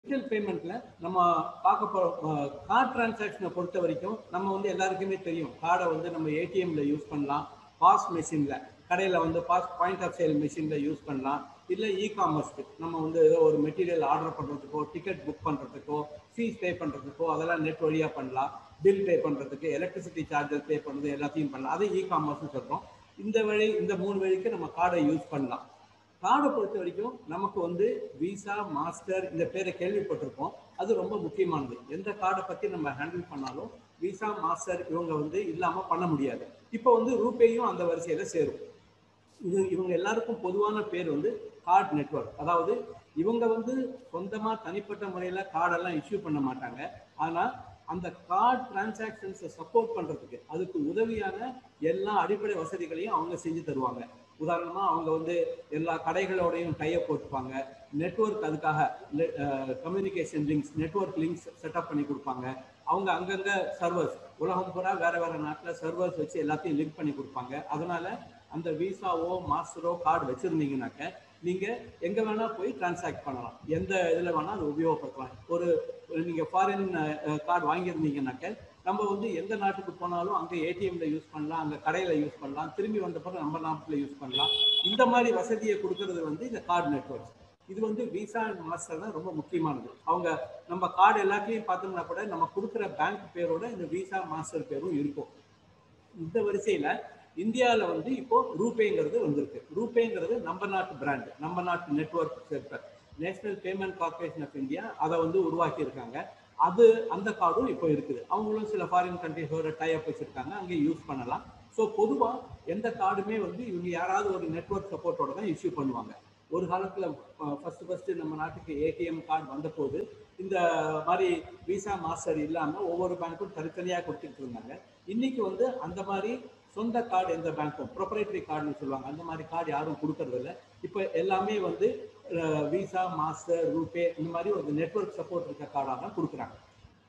digital பேமெண்ட்ல நம்ம பார்க்க போறோம் கார்டு டிரான்சாக்ஷனை பொறுத்த வரைக்கும் நம்ம வந்து எல்லாருக்குமே தெரியும் கார்டை வந்து நம்ம ஏடிஎம்ல யூஸ் பண்ணலாம் பாஸ் மெஷின்ல கடையில் வந்து பாஸ் பாயிண்ட் ஆஃப் சேல் மெஷினில் யூஸ் பண்ணலாம் இல்லை இ காமர்ஸ்க்கு நம்ம வந்து ஏதோ ஒரு மெட்டீரியல் ஆர்டர் பண்ணுறதுக்கோ டிக்கெட் புக் பண்ணுறதுக்கோ ஃபீஸ் பே பண்ணுறதுக்கோ அதெல்லாம் நெட் வழியாக பண்ணலாம் பில் பே பண்ணுறதுக்கு எலக்ட்ரிசிட்டி சார்ஜஸ் பே பண்ணுறது எல்லாத்தையும் பண்ணலாம் அது இ காமர்ஸ்னு சொல்கிறோம் இந்த வழி இந்த மூணு வழிக்கு நம்ம கார்டை யூஸ் பண்ணலாம் கார்டை பொறுத்த வரைக்கும் நமக்கு வந்து விசா மாஸ்டர் இந்த பேரை கேள்விப்பட்டிருப்போம் அது ரொம்ப முக்கியமானது எந்த கார்டை பற்றி நம்ம ஹேண்டில் பண்ணாலும் விசா மாஸ்டர் இவங்க வந்து இல்லாமல் பண்ண முடியாது இப்போ வந்து ரூபேயும் அந்த வரிசையில் சேரும் இது இவங்க எல்லாருக்கும் பொதுவான பேர் வந்து கார்டு நெட்வொர்க் அதாவது இவங்க வந்து சொந்தமாக தனிப்பட்ட முறையில் கார்டெல்லாம் இஷ்யூ பண்ண மாட்டாங்க ஆனால் அந்த கார்டு டிரான்சாக்ஷன்ஸை சப்போர்ட் பண்ணுறதுக்கு அதுக்கு உதவியான எல்லா அடிப்படை வசதிகளையும் அவங்க செஞ்சு தருவாங்க உதாரணமாக அவங்க வந்து எல்லா கடைகளோடையும் டைப் போட்டுப்பாங்க நெட்ஒர்க் அதுக்காக communication links network links setup பண்ணி கொடுப்பாங்க அவங்க அங்கங்கே சர்வர்ஸ் உலகம் பூரா வேற வேற நாட்டில் சர்வர்ஸ் வச்சு எல்லாத்தையும் லிங்க் பண்ணி கொடுப்பாங்க அதனால அந்த விசாவோ மாஸ்டரோ கார்டு வச்சுருந்தீங்கனாக்க நீங்கள் எங்கே வேணால் போய் டிரான்சாக்ட் பண்ணலாம் எந்த இதில் வேணால் அதை உபயோகப்படுத்தலாம் ஒரு நீங்கள் ஃபாரின் கார்டு வாங்கியிருந்தீங்கனாக்க நம்ம வந்து எந்த நாட்டுக்கு போனாலும் அங்கே ஏடிஎம்ல யூஸ் பண்ணலாம் அங்கே கடையில் யூஸ் பண்ணலாம் திரும்பி வந்த பிறகு நம்ம நாட்டில் யூஸ் பண்ணலாம் இந்த மாதிரி வசதியை கொடுக்கறது வந்து இந்த கார்டு நெட்ஒர்க்ஸ் இது வந்து விசா அண்ட் மாஸ்டர் தான் ரொம்ப முக்கியமானது அவங்க நம்ம கார்டு எல்லாத்தையும் பார்த்தோம்னா கூட நம்ம கொடுக்குற பேங்க் பேரோட இந்த விசா மாஸ்டர் பேரும் இருக்கும் இந்த வரிசையில் இந்தியாவில் வந்து இப்போ ரூபேங்கிறது வந்திருக்கு ரூபேங்கிறது நம்ம நாட்டு பிராண்ட் நம்ம நாட்டு network sector national payment corporation of India அதை வந்து உருவாக்கி இருக்காங்க அது அந்த கார்டும் இப்போ இருக்குது அவங்களும் சில ஃபாரின் கண்ட்ரிஸோட டைப் வச்சிருக்காங்க அங்கே யூஸ் பண்ணலாம் ஸோ பொதுவாக எந்த கார்டுமே வந்து இவங்க யாராவது ஒரு நெட்ஒர்க் சப்போர்ட்டோட தான் இஷ்யூ பண்ணுவாங்க ஒரு காலத்தில் ஃபர்ஸ்ட் ஃபர்ஸ்ட் நம்ம நாட்டுக்கு ஏடிஎம் கார்டு வந்தபோது இந்த மாதிரி விசா மாஸ்டர் இல்லாமல் ஒவ்வொரு பேங்க்கும் தனித்தனியாக கொடுத்துட்டு இருந்தாங்க இன்னைக்கு வந்து அந்த மாதிரி சொந்த கார்டு எந்த பேங்க்கும் ப்ரொப்ரேட்டரி கார்டுன்னு சொல்லுவாங்க அந்த மாதிரி கார்டு யாரும் கொடுக்கறது இல்லை இப்போ எல்லாமே வந்து விசா மாஸ்டர் ரூபே இந்த மாதிரி ஒரு நெட்ஒர்க் சப்போர்ட் இருக்க கார்டாக தான் கொடுக்குறாங்க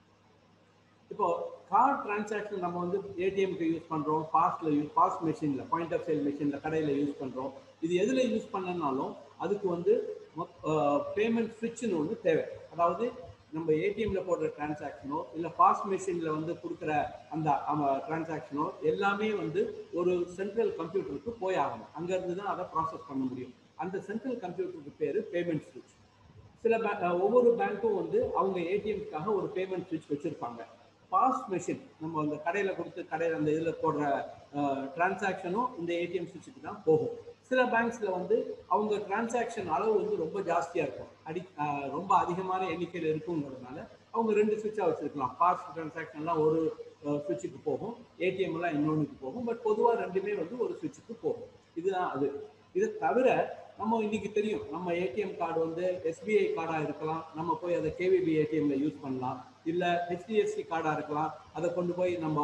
இப்போ கார்டு டிரான்சாக்ஷன் நம்ம வந்து ஏடிஎம்க்கு யூஸ் பண்ணுறோம் பாஸ்ல யூஸ் பாஸ் மெஷினில் பாயிண்ட் ஆஃப் சேல் மெஷினில் கடையில் யூஸ் பண்ணுறோம் இது எதில் யூஸ் பண்ணனாலும் அதுக்கு வந்து பேமெண்ட் ஸ்விட்ச்னு ஒன்று தேவை அதாவது நம்ம ஏடிஎம்ல போடுற டிரான்சாக்ஷனோ இல்லை பாஸ் மெஷினில் வந்து கொடுக்குற அந்த டிரான்சாக்ஷனோ எல்லாமே வந்து ஒரு சென்ட்ரல் கம்ப்யூட்டருக்கு போய் ஆகணும் அங்கேருந்து தான் அதை ப்ராசஸ் பண்ண முடியும் அந்த சென்ட்ரல் கம்ப்யூட்டருக்கு பேர் பேமெண்ட் ஸ்விட்ச் சில ஒவ்வொரு பேங்க்கும் வந்து அவங்க ஏடிஎம்க்காக ஒரு பேமெண்ட் ஸ்விட்ச் வச்சுருப்பாங்க பாஸ் மெஷின் நம்ம அந்த கடையில் கொடுத்து கடையில் அந்த இதில் போடுற டிரான்சாக்ஷனும் இந்த ஏடிஎம் ஸ்விட்சுக்கு தான் போகும் சில பேங்க்ஸில் வந்து அவங்க டிரான்சாக்ஷன் அளவு வந்து ரொம்ப ஜாஸ்தியாக இருக்கும் அடி ரொம்ப அதிகமான எண்ணிக்கையில் இருக்குங்கிறதுனால அவங்க ரெண்டு சுவிட்சாக வச்சுருக்கலாம் பாஸ் டிரான்சாக்ஷன்லாம் ஒரு சுவிட்சுக்கு போகும் ஏடிஎம் எல்லாம் இன்னொன்றுக்கு போகும் பட் பொதுவாக ரெண்டுமே வந்து ஒரு சுவிட்சுக்கு போகும் இதுதான் அது இதை தவிர நம்ம இன்னைக்கு தெரியும் நம்ம ஏடிஎம் கார்டு வந்து எஸ்பிஐ கார்டாக இருக்கலாம் நம்ம போய் அதை கேவிபி ஏடிஎம்ல யூஸ் பண்ணலாம் இல்லை ஹெச்டிஎஃப்சி கார்டாக இருக்கலாம் அதை கொண்டு போய் நம்ம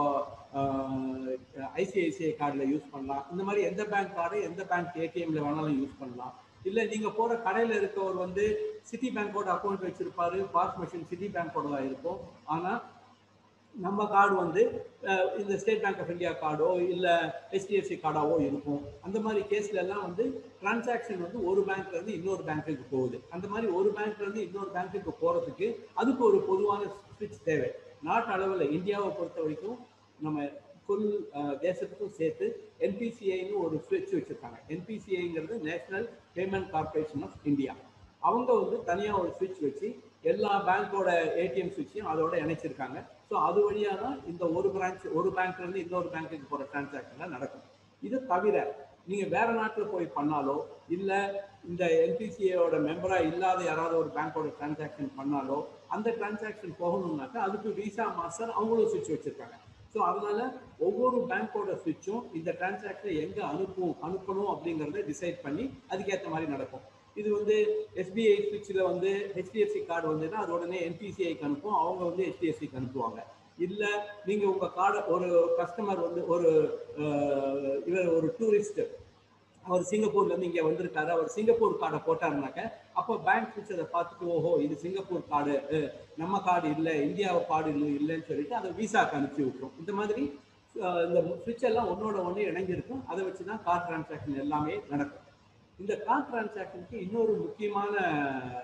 ஐசிஐசிஐ கார்டில் யூஸ் பண்ணலாம் இந்த மாதிரி எந்த பேங்க் கார்டு எந்த பேங்க் ஏடிஎம்ல வேணாலும் யூஸ் பண்ணலாம் இல்லை நீங்கள் போகிற கடையில் இருக்கவர் வந்து சிட்டி பேங்கோட அக்கௌண்ட் வச்சிருப்பாரு பாஸ் மிஷின் சிட்டி பேங்கோட தான் இருக்கும் ஆனால் நம்ம கார்டு வந்து இந்த ஸ்டேட் பேங்க் ஆஃப் இந்தியா கார்டோ இல்லை ஹெச்டிஎஃப்சி கார்டாவோ இருக்கும் அந்த மாதிரி கேஸ்ல எல்லாம் வந்து டிரான்சாக்ஷன் வந்து ஒரு பேங்க்ல இருந்து இன்னொரு பேங்க்குக்கு போகுது அந்த மாதிரி ஒரு பேங்க்ல இருந்து இன்னொரு பேங்க்குக்கு போறதுக்கு அதுக்கு ஒரு பொதுவான ஸ்விட்ச் தேவை நாட்டு அளவில் இந்தியாவை பொறுத்த வரைக்கும் நம்ம ஃபுல் தேசத்துக்கும் சேர்த்து என்பிசிஐன்னு ஒரு ஸ்விட்ச் வச்சுருக்காங்க என்பிசிஐங்கிறது national payment corporation of India அவங்க வந்து தனியாக ஒரு ஸ்விட்ச் வச்சு எல்லா பேங்க்கோட ஏடிஎம் ஸ்விட்சையும் அதோட இணைச்சிருக்காங்க ஸோ அது வழியாக தான் இந்த ஒரு பிரான்ச் ஒரு பேங்க்லேருந்து இன்னொரு பேங்க்குக்கு போகிற டிரான்சாக்ஷன்லாம் நடக்கும் இது தவிர நீங்கள் வேற நாட்டில் போய் பண்ணாலோ இல்லை இந்த என்பிசிஐயோட மெம்பராக இல்லாத யாராவது ஒரு பேங்க்கோட டிரான்சாக்ஷன் பண்ணாலோ அந்த டிரான்சாக்ஷன் போகணும்னாக்கா அதுக்கு விசா மாஸ்டர் அவங்களும் சுவிட்ச் வச்சுருக்காங்க ஸோ அதனால ஒவ்வொரு பேங்க்கோட சுவிட்சும் இந்த டிரான்சாக்ஷனை எங்கே அனுப்பும் அனுப்பணும் அப்படிங்கிறத டிசைட் பண்ணி அதுக்கேற்ற மாதிரி நடக்கும் இது வந்து எஸ்பிஐ ஸ்விட்சில் வந்து ஹெச்டிஎஃப்சி கார்டு வந்ததுன்னா அது உடனே என்பிசிஐக்கு அனுப்பும் அவங்க வந்து ஹெச்டிஎஃப்சிக்கு அனுப்புவாங்க இல்லை நீங்கள் உங்கள் கார்டை ஒரு கஸ்டமர் வந்து ஒரு இவர் ஒரு டூரிஸ்ட் அவர் சிங்கப்பூர்லேருந்து இங்கே வந்திருக்காரு அவர் சிங்கப்பூர் கார்டை போட்டாருனாக்க அப்போ பேங்க் ஸ்விட்ச் அதை பார்த்துட்டு ஓஹோ இது சிங்கப்பூர் கார்டு நம்ம கார்டு இல்லை இந்தியாவை கார்டு இல்லை இல்லைன்னு சொல்லிட்டு அதை விசாக்கு அனுப்பிச்சி விட்டுரும் இந்த மாதிரி இந்த ஸ்விட்ச் எல்லாம் ஒன்னோட ஒன்று இணைஞ்சிருக்கும் அதை வச்சு தான் கார்டு டிரான்சாக்ஷன் எல்லாமே நடக்கும் இந்த கார்டு டிரான்சாக்ஷனுக்கு இன்னொரு முக்கியமான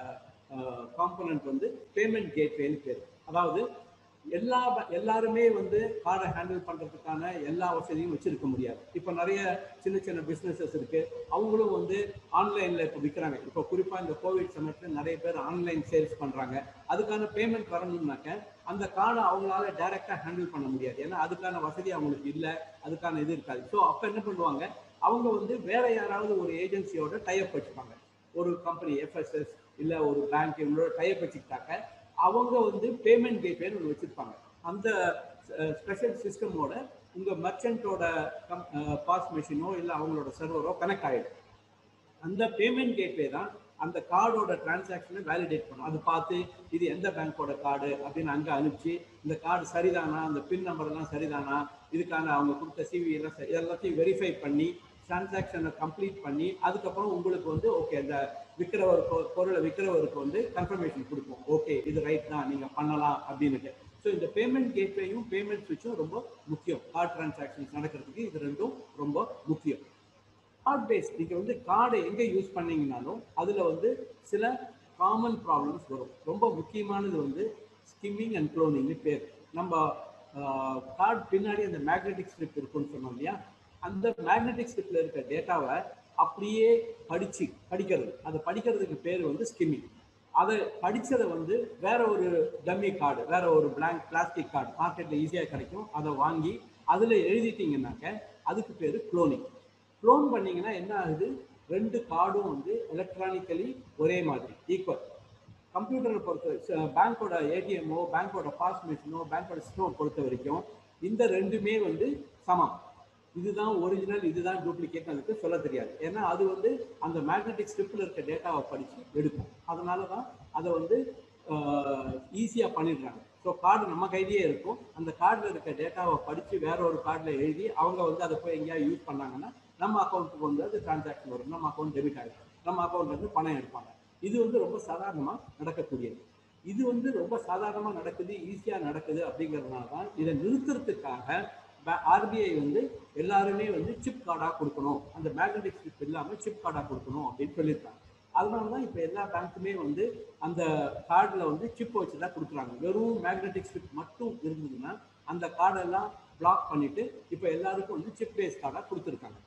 காம்பனண்ட் வந்து பேமெண்ட் கேட்வேன்னு பேர் அதாவது எல்லா ப- எல்லாருமே வந்து கார்டை ஹேண்டில் பண்றதுக்கான எல்லா வசதியும் வச்சிருக்க முடியாது இப்போ நிறைய சின்ன சின்ன பிஸ்னஸஸ் இருக்கு அவங்களும் வந்து ஆன்லைன்ல இப்போ விற்கிறாங்க இப்போ குறிப்பா இந்த கோவிட் சமயத்துல நிறைய பேர் ஆன்லைன் சேல்ஸ் பண்றாங்க அதுக்கான பேமெண்ட் வரணும்னாக்க அந்த கார்டை அவங்களால டைரக்டா ஹேண்டில் பண்ண முடியாது ஏன்னா அதுக்கான வசதி அவங்களுக்கு இல்லை அதுக்கான இது இருக்காது ஸோ அப்போ என்ன பண்ணுவாங்க அவங்க வந்து வேற யாராவது ஒரு ஏஜென்சியோட டைப் வச்சுப்பாங்க ஒரு கம்பெனி எஃப்எஸ்எஸ் இல்லை ஒரு பேங்க் இவங்களோட டைப் வச்சுக்கிட்டாக்க அவங்க வந்து பேமெண்ட் கேட்வேன்னு ஒன்று வச்சுருப்பாங்க அந்த ஸ்பெஷல் சிஸ்டமோட உங்கள் மர்ச்சன்ட்டோட கம் பாஸ் மிஷினோ இல்லை அவங்களோட சர்வரோ கனெக்ட் ஆகிடும் அந்த பேமெண்ட் கேட்வே தான் அந்த கார்டோட டிரான்சாக்ஷனை வேலிடேட் பண்ணும் அது பார்த்து இது எந்த பேங்க்கோட கார்டு அப்படின்னு அங்கே அனுப்பிச்சு இந்த கார்டு சரிதானா அந்த பின் நம்பர் எல்லாம் சரிதானா இதுக்கான அவங்க கொடுத்த சிவி எல்லாம் சரி எல்லாத்தையும் வெரிஃபை பண்ணி டிரான்சாக்ஷனை கம்ப்ளீட் பண்ணி அதுக்கப்புறம் உங்களுக்கு வந்து ஓகே அந்த விற்கிறவர் பொ- பொருளை விற்கிறவருக்கு வந்து கன்ஃபர்மேஷன் கொடுக்கும் ஓகே இது ரைட் தான் நீங்கள் பண்ணலாம் அப்படின்னுட்டு ஸோ இந்த பேமெண்ட் கேட்வேயும் பேமெண்ட் ஸ்விட்சும் ரொம்ப முக்கியம் கார்டு டிரான்சாக்ஷன்ஸ் நடக்கிறதுக்கு இது ரெண்டும் ரொம்ப முக்கியம் கார்ட் பேஸ் நீங்க வந்து கார்டை எங்க யூஸ் பண்ணீங்கனாலும் அதுல வந்து சில காமன் ப்ராப்ளம்ஸ் வரும் ரொம்ப முக்கியமானது வந்து ஸ்கிம்மிங் அண்ட் க்ளோனிங்னு பேர் நம்ம கார்டு பின்னாடி அந்த மேக்னெட்டிக் ஸ்ட்ரிப் இருக்குன்னு சொன்னோம் இல்லையா அந்த மேக்னெட்டிக் ஸ்ட்ரிப்ல இருக்க டேட்டாவை அப்படியே படிச்சு படிக்கிறது அதை படிக்கிறதுக்கு பேர் வந்து ஸ்கிம்மிங் அதை படிச்சதை வந்து வேற ஒரு டம்மி கார்டு வேற ஒரு blank பிளாஸ்டிக் கார்டு மார்க்கெட்ல ஈஸியாக கிடைக்கும் அதை வாங்கி அதில் எழுதிட்டீங்கன்னாக்க அதுக்கு பேர் க்ளோனிங் க்ளோன் பண்ணீங்கன்னா என்ன ஆகுது ரெண்டு கார்டும் வந்து எலக்ட்ரானிக்கலி ஒரே மாதிரி ஈக்குவல் கம்ப்யூட்டரை பொறுத்த பேங்க்கோட ஏடிஎம்மோ பேங்க்கோட பாஸ் மிஷினோ பேங்க்கோட சிஸ்டமோ பொறுத்த வரைக்கும் இந்த ரெண்டுமே வந்து சமம் இதுதான் ஒரிஜினல் இதுதான் டூப்ளிகேட் அதுக்கு சொல்ல தெரியாது ஏன்னா அது வந்து அந்த மேக்னெட்டிக் ஸ்ட்ரிப்பில் இருக்க டேட்டாவை படித்து எடுக்கும் அதனால தான் அதை வந்து ஈஸியாக பண்ணிடுறாங்க ஸோ கார்டு நம்ம கையிலேயே இருக்கும் அந்த கார்டில் இருக்க டேட்டாவை படித்து வேற ஒரு கார்டில் எழுதி அவங்க வந்து அதை போய் எங்கேயாவது யூஸ் பண்ணாங்கன்னா நம்ம அக்கௌண்ட்டுக்கு வந்து அது டிரான்சாக்ஷன் வரும் நம்ம அக்கௌண்ட் டெபிட் ஆகிடும் நம்ம அக்கௌண்ட்லேருந்து பணம் எடுப்பாங்க இது வந்து ரொம்ப சாதாரணமாக நடக்கக்கூடியது இது வந்து ரொம்ப சாதாரணமாக நடக்குது ஈஸியாக நடக்குது அப்படிங்கிறதுனால தான் இதை நிறுத்துறதுக்காக ஆர்பிஐ வந்து எல்லாருமே வந்து சிப் கார்டாக கொடுக்கணும் அந்த மேக்னெட்டிக் சிப் இல்லாமல் சிப் கார்டாக கொடுக்கணும் அப்படின்னு சொல்லியிருக்காங்க அதனால தான் இப்போ எல்லா பேங்க்குமே வந்து அந்த கார்டில் வந்து சிப் வச்சு தான் கொடுக்குறாங்க வெறும் மேக்னெட்டிக் சிப் மட்டும் இருந்ததுன்னா அந்த கார்டெல்லாம் பிளாக் பண்ணிட்டு இப்போ எல்லாருக்கும் வந்து சிப் பேஸ் கார்டாக கொடுத்துருக்காங்க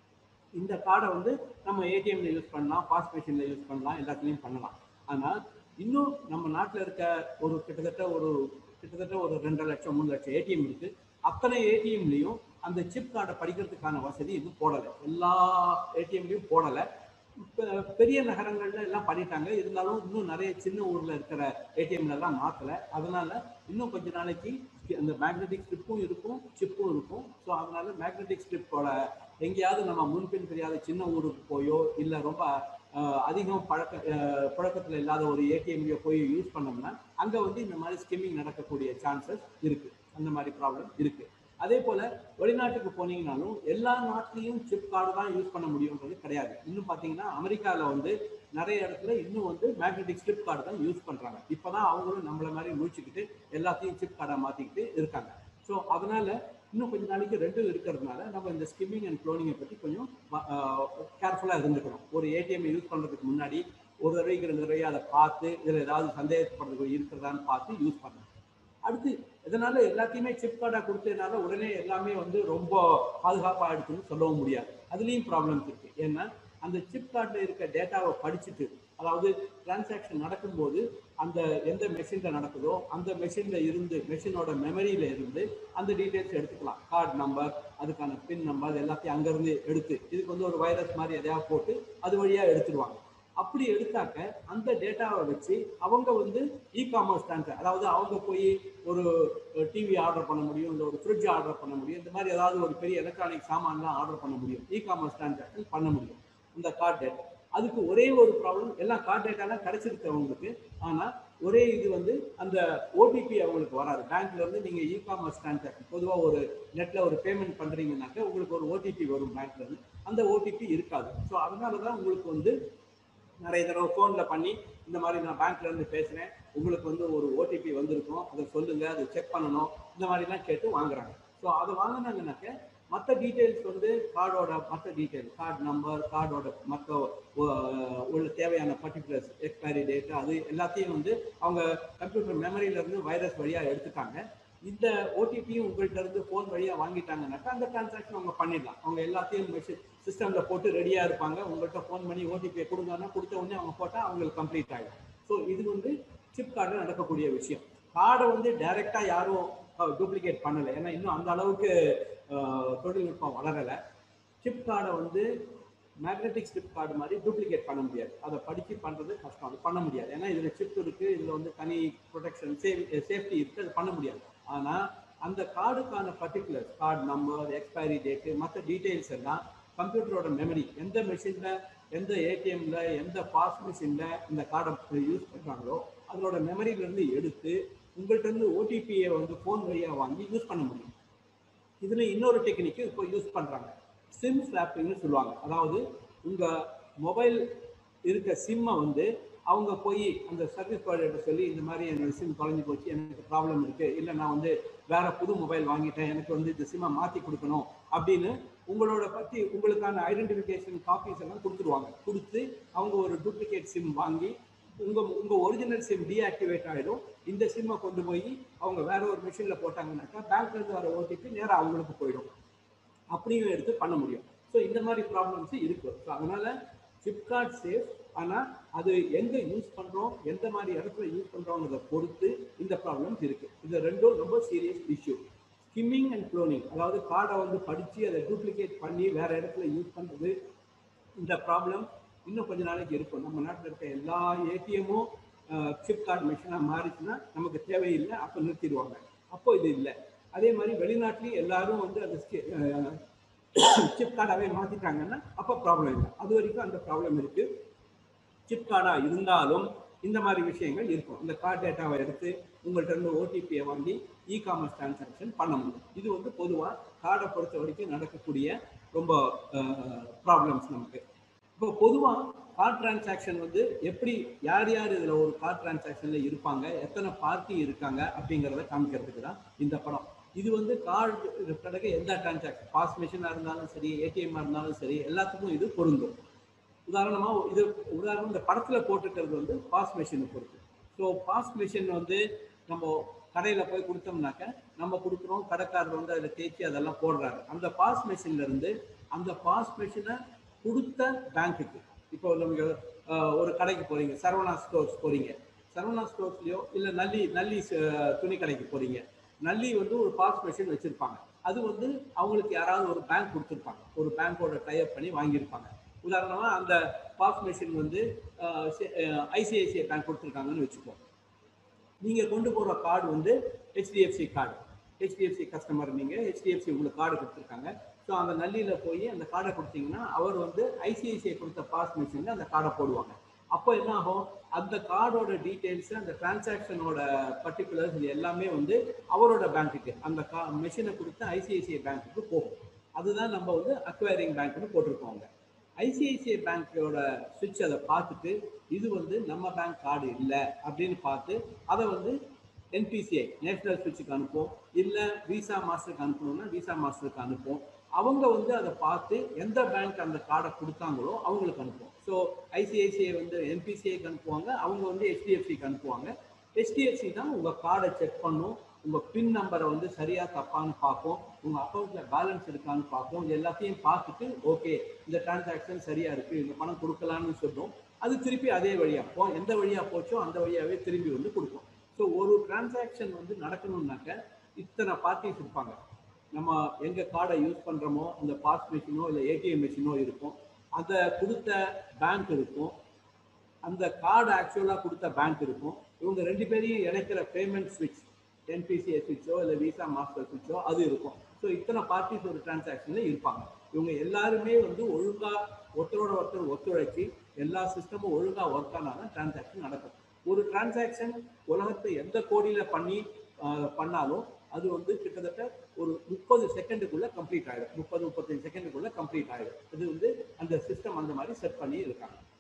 இந்த கார்டை வந்து நம்ம ஏடிஎம்ல யூஸ் பண்ணலாம் பாஸ் மிஷினில் யூஸ் பண்ணலாம் எல்லாத்துலேயும் பண்ணலாம் ஆனால் இன்னும் நம்ம நாட்டில் இருக்க ஒரு கிட்டத்தட்ட ஒரு கிட்டத்தட்ட ஒரு ரெண்டரை லட்சம் மூணு லட்சம் ஏடிஎம் இருக்கு அத்தனை ஏடிஎம்லையும் அந்த சிப் கார்டை படிக்கிறதுக்கான வசதி இன்னும் போடலை எல்லா ஏடிஎம்லையும் போடலை இப்போ பெரிய நகரங்கள்ல எல்லாம் பண்ணிட்டாங்க இருந்தாலும் இன்னும் நிறைய சின்ன ஊர்ல இருக்கிற ஏடிஎம்ல எல்லாம் மாத்தல அதனால இன்னும் கொஞ்ச நாளைக்கு அந்த மேக்னெட்டிக் ஸ்ட்ரிப்பும் இருக்கும் சிப்பும் இருக்கும் ஸோ அதனால மேக்னெட்டிக் ஸ்ட்ரிப்போட எங்கேயாவது நம்ம முன்பின் தெரியாத சின்ன ஊருக்கு போயோ இல்லை ரொம்ப அஹ், அதிகம் பழக்க அஹ், புழக்கத்துல இல்லாத ஒரு ஏடிஎம்லையோ போய் யூஸ் பண்ணோம்னா அங்க வந்து இந்த மாதிரி ஸ்கிம்மிங் நடக்கக்கூடிய சான்சஸ் இருக்கு அந்த மாதிரி ப்ராப்ளம் இருக்கு அதே போல வெளிநாட்டுக்கு போனீங்கனாலும் எல்லா நாட்டிலையும் சிப் கார்டு தான் யூஸ் பண்ண முடியுன்றது கிடையாது இன்னும் பார்த்தீங்கன்னா அமெரிக்காவில் வந்து நிறைய இடத்துல இன்னும் வந்து மேக்னெட்டிக் ஸ்ட்ரிப் கார்டு தான் யூஸ் பண்றாங்க இப்போதான் அவங்களும் நம்மள மாதிரி முழிச்சுக்கிட்டு எல்லாத்தையும் சிப் கார்டை மாத்திக்கிட்டு இருக்காங்க ஸோ அதனால இன்னும் கொஞ்ச நாளைக்கு ரெண்டும் இருக்கிறதுனால நம்ம இந்த ஸ்கிம்மிங் அண்ட் க்ளோனிங்கை பற்றி கொஞ்சம் கேர்ஃபுல்லாக இருந்துக்கணும் ஒரு ஏடிஎம் யூஸ் பண்ணுறதுக்கு முன்னாடி ஒரு தடவைக்கு ரெண்டு தடவை அதை பார்த்து இதில் ஏதாவது சந்தேகப்படுறது இருக்கிறதான்னு பார்த்து யூஸ் பண்ணணும் அடுத்து இதனால எல்லாத்தையுமே சிப் கார்டாக கொடுத்ததுனால உடனே எல்லாமே வந்து ரொம்ப பாதுகாப்பாக ஆயிடுச்சுன்னு சொல்லவும் முடியாது அதுலேயும் ப்ராப்ளம்ஸ் இருக்கு ஏன்னா அந்த சிப் கார்டில் இருக்க டேட்டாவை படிச்சுட்டு அதாவது டிரான்சாக்ஷன் நடக்கும்போது அந்த எந்த மெஷினில் நடக்குதோ அந்த மெஷினில் இருந்து மெஷினோட மெமரியில இருந்து அந்த டீட்டெயில்ஸ் எடுத்துக்கலாம் கார்டு நம்பர் அதுக்கான பின் நம்பர் எல்லாத்தையும் அங்கேருந்து எடுத்து இதுக்கு வந்து ஒரு வைரஸ் மாதிரி எதையாவது போட்டு அது வழியாக எடுத்துருவாங்க அப்படி எடுத்தாக்க அந்த டேட்டாவை வச்சு அவங்க வந்து இ காமர்ஸ் ட்ரான்ஸர் அதாவது அவங்க போய் ஒரு டிவி ஆர்டர் பண்ண முடியும் இல்லை ஒரு ஃப்ரிட்ஜ் ஆர்டர் பண்ண முடியும் இந்த மாதிரி ஏதாவது ஒரு பெரிய எலக்ட்ரானிக் சாமான்லாம் ஆர்டர் பண்ண முடியும் இ காமர்ஸ் டிரான்சாக்ஷன் பண்ண முடியும் இந்த கார்டு டேட்டா அதுக்கு ஒரே ஒரு ப்ராப்ளம் எல்லாம் கார்டு டேட்டாலாம் கிடைச்சிருக்கு அவங்களுக்கு ஆனால் ஒரே இது வந்து அந்த ஓடிபி அவங்களுக்கு வராது பேங்க்ல இருந்து நீங்க இ காமர்ஸ் டிரான்சாக்ஷன் பொதுவாக ஒரு நெட்ல ஒரு பேமெண்ட் பண்றீங்கன்னாக்க உங்களுக்கு ஒரு ஓடிபி வரும் பேங்க்ல இருந்து அந்த ஓடிபி இருக்காது ஸோ அதனால தான் உங்களுக்கு வந்து நிறைய தடவை ஃபோனில் பண்ணி இந்த மாதிரி நான் பேங்க்ல இருந்து பேசுகிறேன் உங்களுக்கு வந்து ஒரு ஓடிபி வந்திருக்கும் அதை சொல்லுங்க அதை செக் பண்ணணும் இந்த மாதிரிலாம் கேட்டு வாங்குறாங்க ஸோ அதை வாங்கினாங்கனாக்க மற்ற டீட்டெயில்ஸ் வந்து கார்டோட மற்ற டீட்டெயில் கார்டு நம்பர் கார்டோட மற்ற உள்ள தேவையான பர்டிகுலர்ஸ் எக்ஸ்பைரி டேட் அது எல்லாத்தையும் வந்து அவங்க கம்ப்யூட்டர் மெமரியில இருந்து வைரஸ் வழியாக எடுத்துட்டாங்க இந்த ஓடிபியும் உங்கள்கிட்ட இருந்து ஃபோன் வழியாக வாங்கிட்டாங்கன்னாக்கா அந்த டிரான்சாக்ஷன் அவங்க பண்ணிடலாம் அவங்க எல்லாத்தையும் மெஷின் சிஸ்டமில் போட்டு ரெடியாக இருப்பாங்க உங்கள்கிட்ட ஃபோன் பண்ணி ஓடிபியை கொடுங்கன்னா கொடுத்த உடனே அவங்க போட்டால் அவங்களுக்கு கம்ப்ளீட் ஆகிடும் ஸோ இது வந்து சிப் கார்டில் நடக்கக்கூடிய விஷயம் கார்டை வந்து டைரெக்டாக யாரும் டூப்ளிகேட் பண்ணலை ஏன்னா இன்னும் அந்த அளவுக்கு தொழில்நுட்பம் வளரலை சிப் கார்டை வந்து மேக்னெட்டிக் ஸ்ட்ரிப் கார்டு மாதிரி டூப்ளிகேட் பண்ண முடியாது அதை படித்து பண்ணுறது கஷ்டம் அது பண்ண முடியாது ஏன்னா இதில் சிப் இருக்குது இதில் வந்து தனி ப்ரொடெக்ஷன் சேஃப் சேஃப்டி இருக்குது அது பண்ண முடியாது ஆனால் அந்த கார்டுக்கான particular card number expiry date மற்ற டீட்டெயில்ஸ் எல்லாம் கம்ப்யூட்டரோட மெமரி எந்த மெஷினில் எந்த ஏடிஎம்ல எந்த பாஸ் மிஷினில் இந்த கார்டை யூஸ் பண்ணுறாங்களோ அதனோட மெமரியிலேருந்து எடுத்து உங்கள்கிட்ட இருந்து ஓடிபியை வந்து ஃபோன் வழியாக வாங்கி யூஸ் பண்ண முடியும் இதில் இன்னொரு டெக்னிக்கு இப்போ யூஸ் பண்ணுறாங்க சிம் ஸ்வாப்பிங்னு சொல்லுவாங்க அதாவது உங்கள் மொபைல் இருக்க சிம்மை வந்து அவங்க போய் அந்த சர்வீஸ் ப்ரொவைடர்கிட்ட சொல்லி இந்த மாதிரி என்னோட சிம் தொலைஞ்சு போச்சு எனக்கு ப்ராப்ளம் இருக்குது இல்லை நான் வந்து வேற புது மொபைல் வாங்கிட்டேன் எனக்கு வந்து இந்த சிம்மை மாற்றி கொடுக்கணும் அப்படின்னு உங்களோட பற்றி உங்களுக்கான ஐடென்டிஃபிகேஷன் காப்பீஸ் எல்லாம் கொடுத்துருவாங்க கொடுத்து அவங்க ஒரு டூப்ளிகேட் சிம் வாங்கி உங்கள் உங்கள் ஒரிஜினல் சிம் டீஆக்டிவேட் ஆகிடும் இந்த சிம்மை கொண்டு போய் அவங்க வேற ஒரு மிஷினில் போட்டாங்கன்னாக்கா பேங்க்லேருந்து வர ஓடிபி நேராக அவங்களுக்கு போயிடும் அப்படியும் எடுத்து பண்ண முடியும் ஸோ இந்த மாதிரி ப்ராப்ளம்ஸ் இருக்கு ஸோ அதனால ஃப்ளிப்கார்ட் சேஃப் ஆனால் அது எங்கே யூஸ் பண்ணுறோம் எந்த மாதிரி இடத்துல யூஸ் பண்ணுறோங்கிறத பொறுத்து இந்த ப்ராப்ளம்ஸ் இருக்கு இது ரெண்டும் ரொம்ப serious issue skimming and cloning அதாவது கார்டை வந்து படித்து அதை டூப்ளிகேட் பண்ணி வேற இடத்துல யூஸ் பண்ணுறது இந்த ப்ராப்ளம் இன்னும் கொஞ்ச நாளைக்கு இருக்கும் நம்ம நாட்டில் இருக்க எல்லா ஏடிஎம்மும் சிப் கார்டு மிஷினாக மாறிச்சுன்னா நமக்கு தேவையில்லை அப்போ நிறுத்திடுவாங்க அப்போ இது இல்லை அதே மாதிரி வெளிநாட்டிலையும் எல்லாரும் வந்து அந்த சிப் கார்டாகவே மாற்றிட்டாங்கன்னா அப்போ ப்ராப்ளம் இல்லை அது வரைக்கும் அந்த ப்ராப்ளம் இருக்குது சிப் கார்டாக இருந்தாலும் இந்த மாதிரி விஷயங்கள் இருக்கும் இந்த கார்டு டேட்டாவை எடுத்து உங்கள்கிட்ட இருந்து ஓடிபியை வாங்கி இ காமர்ஸ் டிரான்சாக்ஷன் பண்ண முடியும் இது வந்து பொதுவாக கார்டை பொறுத்த வரைக்கும் நடக்கக்கூடிய ரொம்ப ப்ராப்ளம்ஸ் நமக்கு இப்போ பொதுவாக கார்ட் டிரான்சாக்ஷன் வந்து எப்படி யார் யார் இதில் ஒரு கார்ட் டிரான்சாக்ஷனில் இருப்பாங்க எத்தனை பார்ட்டி இருக்காங்க அப்படிங்கிறத காமிக்கிறதுக்கு தான் இந்த படம் இது வந்து கார்டு பிறகு எந்த டிரான்சாக்ஷன் பாஸ் மிஷினாக இருந்தாலும் சரி ஏடிஎம்மாக இருந்தாலும் சரி எல்லாத்துக்கும் இது பொருந்தும் உதாரணமாக இது உதாரணம் இந்த படத்தில் போட்டுக்கிறது வந்து பாஸ் மிஷினை பொறுத்து ஸோ பாஸ் மிஷின் வந்து நம்ம கடையில் போய் கொடுத்தோம்னாக்க நம்ம கொடுக்குறோம் கடைக்காரர் வந்து அதில் தேய்ச்சி அதெல்லாம் போடுறாரு அந்த பாஸ் மிஷின்லேருந்து அந்த பாஸ் மிஷினை கொடுத்த பேங்க்குக்கு இப்போ நம்ம ஒரு கடைக்கு போகிறீங்க சரவணா ஸ்டோர்ஸ் போகிறீங்க சரவணா ஸ்டோர்ஸ்லையோ இல்லை நல்லி நல்லி துணி கடைக்கு போகிறீங்க நல்லி வந்து ஒரு பாஸ் மிஷின் வச்சுருப்பாங்க அது வந்து அவங்களுக்கு யாராவது ஒரு பேங்க் கொடுத்துருப்பாங்க ஒரு பேங்க்கோட டைப் பண்ணி வாங்கியிருப்பாங்க உதாரணமாக அந்த பாஸ் மிஷின் வந்து ஐசிஐசிஐ பேங்க் கொடுத்துருக்காங்கன்னு வச்சுப்போம் நீங்கள் கொண்டு போகிற கார்டு வந்து ஹெச்டிஎஃப்சி கார்டு ஹெச்டிஎஃப்சி கஸ்டமர் நீங்கள் ஹெச்டிஎஃப்சி உங்களுக்கு கார்டு கொடுத்துருக்காங்க ஸோ அந்த நல்லியில் போய் அந்த கார்டை கொடுத்தீங்கன்னா அவர் வந்து ஐசிஐசிஐ கொடுத்த பாஸ் மிஷினில் அந்த கார்டை போடுவாங்க அப்போ என்ன ஆகும் அந்த கார்டோட டீட்டெயில்ஸ் அந்த டிரான்சாக்ஷனோட பர்டிகுலர்ஸ் இது எல்லாமே வந்து அவரோட பேங்க்குக்கு அந்த கா மிஷினை கொடுத்து ஐசிஐசிஐ பேங்க்குக்கு போகும் அதுதான் நம்ம வந்து அக்வயரிங் பேங்க்னு போட்டிருக்கோங்க ஐசிஐசிஐ பேங்க்கோட சுவிட்ச் அதை பார்த்துட்டு இது வந்து நம்ம பேங்க் கார்டு இல்லை அப்படின்னு பார்த்து அதை வந்து என்பிசிஐ நேஷனல் சுவிட்சுக்கு அனுப்பும் இல்லை விசா மாஸ்டருக்கு அனுப்பணும்னா விசா மாஸ்டருக்கு அனுப்பும் அவங்க வந்து அதை பார்த்து எந்த பேங்க் அந்த கார்டை கொடுத்தாங்களோ அவங்களுக்கு அனுப்புவோம் ஸோ ஐசிஐசிஐ வந்து என்பிசிஐக்கு அனுப்புவாங்க அவங்க வந்து ஹெச்டிஎஃப்சிக்கு அனுப்புவாங்க ஹெச்டிஎஃப்சி தான் உங்கள் கார்டை செக் பண்ணும் உங்கள் பின் நம்பரை வந்து சரியாக தப்பான்னு பார்ப்போம் உங்கள் அக்கௌண்ட்டில் பேலன்ஸ் இருக்கான்னு பார்ப்போம் இது எல்லாத்தையும் பார்த்துட்டு ஓகே இந்த டிரான்சாக்ஷன் சரியாக இருக்குது இந்த பணம் கொடுக்கலான்னு சொல்லும் அது திருப்பி அதே வழியாக போ எந்த வழியாக போச்சோ அந்த வழியாகவே திரும்பி வந்து கொடுக்கும் ஸோ ஒரு டிரான்சாக்ஷன் வந்து நடக்கணும்னாக்க இத்தனை பார்ட்டிஸ் இருப்பாங்க நம்ம எங்கே கார்டை யூஸ் பண்ணுறோமோ அந்த பாஸ் மிஷினோ இல்லை ஏடிஎம் மிஷினோ இருக்கும் அதை கொடுத்த பேங்க் இருக்கும் அந்த கார்டு ஆக்சுவலாக கொடுத்த பேங்க் இருக்கும் இவங்க ரெண்டு பேரையும் இணைக்கிற பேமெண்ட் ஸ்விட்ச் என்பிசிஐ ஸ்விட்சோ இல்லை விசா மாஸ்டர் ஸ்விட்சோ அது இருக்கும் ஸோ இத்தனை பார்ட்டிஸ் ஒரு டிரான்சாக்ஷனில் இருப்பாங்க இவங்க எல்லாருமே வந்து ஒழுங்காக ஒருத்தரோட ஒருத்தர் ஒத்துழைச்சி எல்லா சிஸ்டமும் ஒழுங்காக ஒர்க் ஆனால் தான் டிரான்சாக்ஷன் நடக்கும் ஒரு டிரான்சாக்ஷன் உலகத்தை எந்த கோடியில் பண்ணி பண்ணாலும் அது வந்து கிட்டத்தட்ட ஒரு முப்பது செகண்டுக்குள்ளே கம்ப்ளீட் ஆகிடும் முப்பது முப்பத்தஞ்சு செகண்டுக்குள்ளே கம்ப்ளீட் ஆகிடும் இது வந்து அந்த சிஸ்டம் அந்த மாதிரி செட் பண்ணி இருக்காங்க